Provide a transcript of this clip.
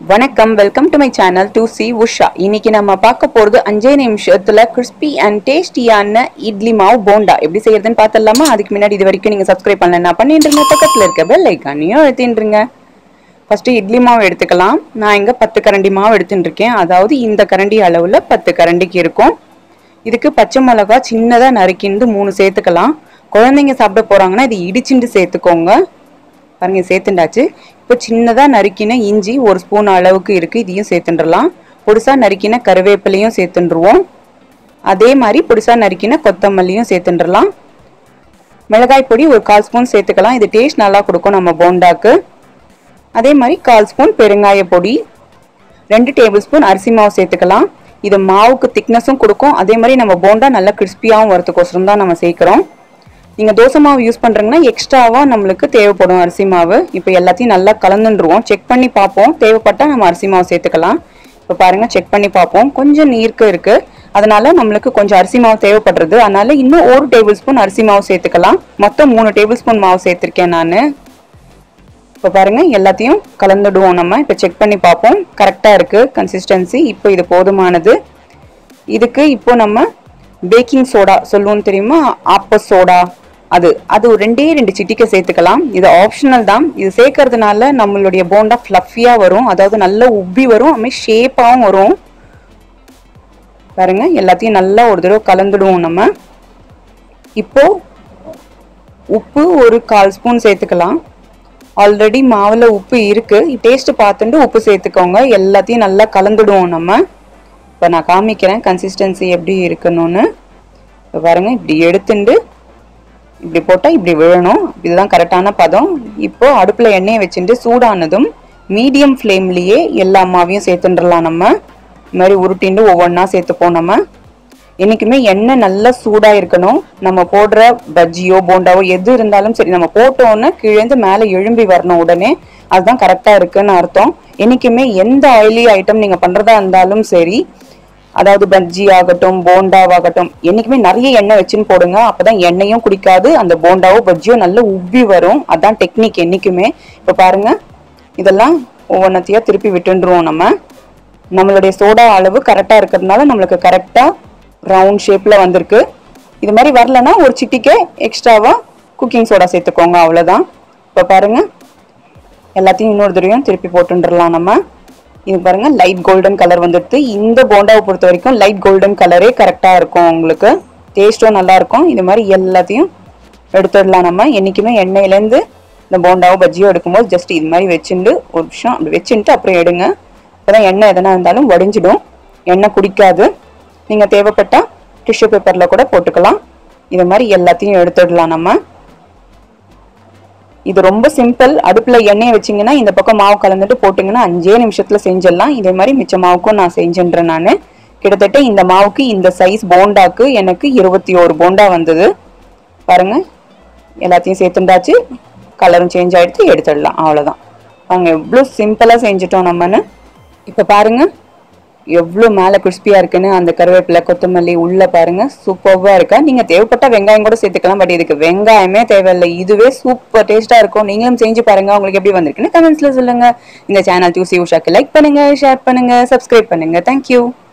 வணக்கம் welcome to my channel டு சி உஷா இன்னைக்கு நம்ம பார்க்க போறது அஞ்சே நிமிஷத்துல கிறிஸ்பி அண்ட் டேஸ்டியான இட்லி மாவு போண்டா எப்படி செய்யறதுன்னு பார்த்தலாமா அதுக்கு முன்னாடி இது வரைக்கும் நீங்க சப்ஸ்கிரைப் பண்ணலன்னா பண்ணிட்டுருங்க பக்கத்துல இருக்க பெல் ஐக்கானையும் அழுத்தின்றுங்க ஃபர்ஸ்ட் இட்லி மாவு எடுத்துக்கலாம் நான் இங்க பத்து கரண்டி மாவு எடுத்துட்டு இருக்கேன் அதாவது இந்த கரண்டி அளவுல பத்து கரண்டிக்கு இருக்கும் இதுக்கு பச்சை மிளகா சின்னதா நறுக்கிண்டு மூணு சேர்த்துக்கலாம் குழந்தைங்க சாப்பிட போறாங்கன்னா இது இடிச்சுண்டு சேர்த்துக்கோங்க பாருங்க சேர்த்துண்டாச்சு இப்போ சின்னதாக நறுக்கின இஞ்சி ஒரு ஸ்பூன் அளவுக்கு இருக்குது இதையும் சேர்த்துன்றலாம் பொடிசாக நறுக்கின கருவேப்பிலையும் சேர்த்துண்டுருவோம் அதே மாதிரி பொடிசாக நறுக்கின கொத்தமல்லியும் சேர்த்துன்றலாம் மிளகாய் பொடி ஒரு கால் ஸ்பூன் சேர்த்துக்கலாம் இது டேஸ்ட் நல்லா கொடுக்கும் நம்ம போண்டாக்கு அதே மாதிரி கால் ஸ்பூன் பெருங்காய பொடி ரெண்டு டேபிள் ஸ்பூன் அரிசி மாவு சேர்த்துக்கலாம் இது மாவுக்கு திக்னஸும் கொடுக்கும் அதே மாதிரி நம்ம போண்டா நல்லா கிறிஸ்பியாகவும் வரதுக்கோசரம் தான் நம்ம சேர்க்குறோம் நீங்கள் தோசை மாவு யூஸ் பண்ணுறீங்கன்னா எக்ஸ்ட்ராவாக நம்மளுக்கு தேவைப்படும் அரிசி மாவு இப்போ எல்லாத்தையும் நல்லா கலந்துருவோம் செக் பண்ணி பார்ப்போம் தேவைப்பட்டால் நம்ம அரிசி மாவு சேர்த்துக்கலாம் இப்போ பாருங்கள் செக் பண்ணி பார்ப்போம் கொஞ்சம் நீர்க்கு இருக்குது அதனால நம்மளுக்கு கொஞ்சம் அரிசி மாவு தேவைப்படுறது அதனால இன்னும் ஒரு டேபிள் ஸ்பூன் அரிசி மாவு சேர்த்துக்கலாம் மொத்தம் மூணு டேபிள் ஸ்பூன் மாவு சேர்த்துருக்கேன் நான் இப்போ பாருங்க எல்லாத்தையும் கலந்துடுவோம் நம்ம இப்போ செக் பண்ணி பார்ப்போம் கரெக்டாக இருக்குது கன்சிஸ்டன்சி இப்போ இது போதுமானது இதுக்கு இப்போ நம்ம பேக்கிங் சோடா சொல்லுவோம் தெரியுமா ஆப்ப சோடா அது அது ஒரு ரெண்டே ரெண்டு சிட்டிக்கை சேர்த்துக்கலாம் இது ஆப்ஷனல் தான் இது சேர்க்கறதுனால நம்மளுடைய போண்டா ஃப்ளஃபியாக வரும் அதாவது நல்ல உப்பி வரும் அதுமாதிரி ஷேப்பாகவும் வரும் பாருங்க எல்லாத்தையும் நல்லா ஒரு தடவை கலந்துடுவோம் நம்ம இப்போ உப்பு ஒரு கால் ஸ்பூன் சேர்த்துக்கலாம் ஆல்ரெடி மாவில் உப்பு இருக்கு டேஸ்ட் பார்த்துட்டு உப்பு சேர்த்துக்கோங்க எல்லாத்தையும் நல்லா கலந்துடுவோம் நம்ம இப்போ நான் காமிக்கிறேன் கன்சிஸ்டன்சி எப்படி இருக்கணும்னு இப்போ பாருங்க இப்படி எடுத்துட்டு இப்படி போட்டால் இப்படி விழணும் இதுதான் கரெக்டான பதம் இப்போ அடுப்பில் எண்ணெயை வச்சுட்டு சூடானதும் மீடியம் ஃப்ளேம்லேயே எல்லா மாவையும் சேர்த்துட்டுலாம் நம்ம இது மாதிரி உருட்டிண்டு ஒவ்வொன்றா சேர்த்துப்போம் நம்ம என்றைக்குமே எண்ணெய் நல்லா சூடாக இருக்கணும் நம்ம போடுற பஜ்ஜியோ போண்டாவோ எது இருந்தாலும் சரி நம்ம போட்டோன்னே கீழேந்து மேலே எழும்பி வரணும் உடனே அதுதான் கரெக்டாக இருக்குன்னு அர்த்தம் என்றைக்குமே எந்த ஆயிலி ஐட்டம் நீங்கள் பண்ணுறதா இருந்தாலும் சரி அதாவது பஜ்ஜி ஆகட்டும் போண்டாவாகட்டும் என்றைக்குமே நிறைய எண்ணெய் வச்சுன்னு போடுங்க அப்பதான் எண்ணெயும் குடிக்காது அந்த போண்டாவோ பஜ்ஜியோ நல்ல உப்பி வரும் அதான் டெக்னிக் என்றைக்குமே இப்போ பாருங்க இதெல்லாம் ஒவ்வொன்றத்தையா திருப்பி விட்டுருவோம் நம்ம நம்மளுடைய சோடா அளவு கரெக்டாக இருக்கிறதுனால நம்மளுக்கு கரெக்டாக ரவுண்ட் ஷேப்பில் வந்திருக்கு இது மாதிரி வரலன்னா ஒரு சிட்டிக்கே எக்ஸ்ட்ராவாக குக்கிங் சோடா சேர்த்துக்கோங்க அவ்வளோதான் இப்போ பாருங்க எல்லாத்தையும் இன்னொரு தடவையும் திருப்பி போட்டுடலாம் நம்ம இது பாருங்க லைட் கோல்டன் கலர் வந்துடுது இந்த போண்டாவை பொறுத்த வரைக்கும் லைட் கோல்டன் கலரே கரெக்டாக இருக்கும் உங்களுக்கு டேஸ்ட்டும் நல்லா இருக்கும் இது மாதிரி எல்லாத்தையும் எடுத்துடலாம் நம்ம என்றைக்குமே எண்ணெயிலேருந்து இந்த போண்டாவோ பஜ்ஜியோ எடுக்கும்போது ஜஸ்ட் இது மாதிரி வச்சுட்டு ஒரு நிமிஷம் அப்படி வச்சுட்டு அப்புறம் எடுங்க அப்போதான் எண்ணெய் எதனா இருந்தாலும் வடிஞ்சிடும் எண்ணெய் குடிக்காது நீங்கள் தேவைப்பட்டால் டிஷ்யூ பேப்பரில் கூட போட்டுக்கலாம் இது மாதிரி எல்லாத்தையும் எடுத்துடலாம் நம்ம இது ரொம்ப சிம்பிள் அடுப்புல எண்ணெயை வச்சிங்கன்னா இந்த பக்கம் மாவு கலந்துட்டு போட்டிங்கன்னா அஞ்சே நிமிஷத்துல செஞ்சிடலாம் இதே மாதிரி மிச்ச மாவுக்கும் நான் செஞ்சுன்றேன் நான் கிட்டத்தட்ட இந்த மாவுக்கு இந்த சைஸ் போண்டாக்கு எனக்கு இருபத்தி ஒரு போண்டா வந்தது பாருங்க எல்லாத்தையும் சேர்த்துண்டாச்சு கலரும் சேஞ்ச் ஆயிடுச்சு எடுத்துடலாம் அவ்வளோதான் அவங்க எவ்வளோ சிம்பிளாக செஞ்சுட்டோம் நம்மன்னு இப்போ பாருங்க எவ்வளோ மேலே கிறிஸ்பியாக இருக்குன்னு அந்த கருவேப்பிலை கொத்தமல்லி உள்ளே பாருங்க சூப்பராக இருக்கா நீங்கள் தேவைப்பட்ட வெங்காயம் கூட சேர்த்துக்கலாம் பட் இதுக்கு வெங்காயமே தேவையில்லை இதுவே சூப்பர் டேஸ்ட்டாக இருக்கும் நீங்களும் செஞ்சு பாருங்க உங்களுக்கு எப்படி வந்திருக்குன்னு கமெண்ட்ஸில் சொல்லுங்க இந்த சேனல் டூசி உஷாக்கு லைக் பண்ணுங்க ஷேர் பண்ணுங்க சப்ஸ்கிரைப் பண்ணுங்க தேங்க்யூ